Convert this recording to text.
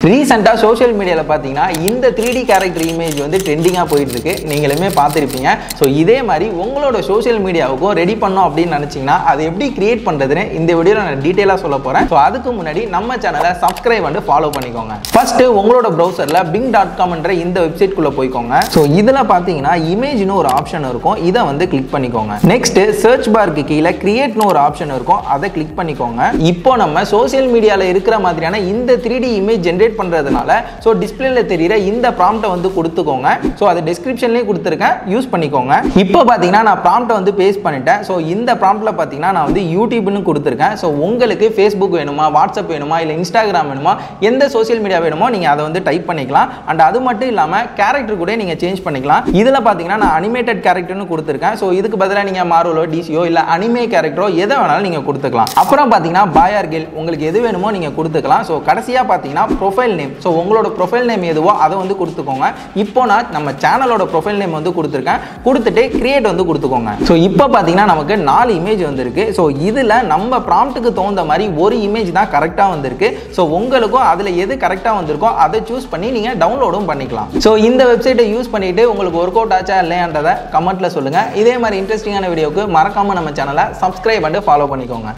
ரீசெண்டாக சோஷியல் மீடியாவில் பார்த்தீங்கன்னா இந்த த்ரீ டி கேரக்டர் இமேஜ் வந்து ட்ரெண்டிங்காக போயிட்டு இருக்கு நீங்களுமே பார்த்துருப்பீங்க ஸோ இதே மாதிரி உங்களோட சோஷியல் மீடியாவுக்கும் ரெடி பண்ணோம் அப்படின்னு நினச்சிங்கன்னா அது எப்படி கிரியேட் பண்ணுறதுன்னு இந்த வீடியோவில் நான் டீட்டெயிலாக சொல்ல போகிறேன் ஸோ அதுக்கு முன்னாடி நம்ம சேனலை சப்ஸ்கிரைப் வந்து ஃபாலோ பண்ணிக்கோங்க ஃபர்ஸ்ட் உங்களோட ப்ரௌசரில் பிங் டாட் காம்ன்ற இந்த வெப்சைட்குள்ளே போய்க்கோங்க ஸோ இதில் பார்த்தீங்கன்னா இமேஜ்னு ஒரு ஆப்ஷன் இருக்கும் இதை வந்து கிளிக் பண்ணிக்கோங்க நெக்ஸ்ட் சர்ச் பாருக்கு கீழே கிரியேட்னு ஒரு ஆப்ஷன் இருக்கும் அதை கிளிக் பண்ணிக்கோங்க இப்போ நம்ம சோஷியல் மீடியாவில் இருக்கிற மாதிரியான இந்த த்ரீ டி இமேஜ் ஜென்ரேட் பண்ணுறதுனால ஸோ டிஸ்பிளேல தெரியிற இந்த ப்ராம்ப்டை வந்து கொடுத்துக்கோங்க ஸோ அதை டிஸ்கிரிப்ஷன்லேயே கொடுத்துருக்கேன் யூஸ் பண்ணிக்கோங்க இப்போ பார்த்தீங்கன்னா நான் ப்ராம்ப்டை வந்து பேஸ்ட் பண்ணிட்டேன் ஸோ இந்த ப்ராம்ப்டில் பார்த்தீங்கன்னா நான் வந்து யூடியூப்னு கொடுத்துருக்கேன் ஸோ உங்களுக்கு ஃபேஸ்புக் வேணுமா வாட்ஸ்அப் வேணுமா இல்லை இன்ஸ்டாகிராம் வேணுமா எந்த சோஷியல் மீடியா வேணுமோ நீங்கள் அதை வந்து டைப் பண்ணிக்கலாம் அண்ட் அது மட்டும் இல்லாமல் கேரக்டர் கூட நீங்கள் சேஞ்ச் பண்ணிக்கலாம் இதில் பார்த்தீங்கன்னா நான் அனிமேட்டட் கேரக்டர்னு கொடுத்துருக்கேன் ஸோ இதுக்கு பதிலாக நீங்கள் மார்வலோ டிசியோ இல்லை அனிமே கேரக்டரோ எதை வேணாலும் நீங்கள் கொடுத்துக்கலாம் அப்புறம் பார்த்தீங்கன்னா பாயார் கேல் உங்களுக்கு எது வேணுமோ நீங்கள் கொடுத்துக்கலாம் ஸோ கடைசியாக பார்த்தீங்கன்னா ப்ரொஃபைல் நேம் ஸோ உங்களோட ப்ரொஃபைல் நேம் எதுவோ அதை வந்து கொடுத்துக்கோங்க இப்போ நான் நம்ம சேனலோட ப்ரொஃபைல் நேம் வந்து கொடுத்துருக்கேன் கொடுத்துட்டு கிரியேட் வந்து கொடுத்துக்கோங்க ஸோ இப்போ பார்த்தீங்கன்னா நமக்கு நாலு இமேஜ் வந்திருக்கு ஸோ இதில் நம்ம ப்ராம்ப்ட்டுக்கு தகுந்த மாதிரி ஒரு இமேஜ் தான் கரெக்டாக வந்திருக்கு ஸோ உங்களுக்கும் அதில் எது கரெக்டாக வந்திருக்கோ அதை சூஸ் பண்ணி நீங்கள் டவுன்லோடும் பண்ணிக்கலாம் ஸோ இந்த வெப்சைட்டை யூஸ் பண்ணிட்டு உங்களுக்கு ஒர்க் அவுட் ஆச்சா இல்லையான்றதை கமெண்ட்டில் சொல்லுங்கள் இதே மாதிரி இன்ட்ரெஸ்டிங்கான வீடியோக்கு மறக்காமல் நம்ம சேனலை சப்ஸ்கிரைப் பண்ணிட்டு ஃபாலோ பண்ணிக்கோங்க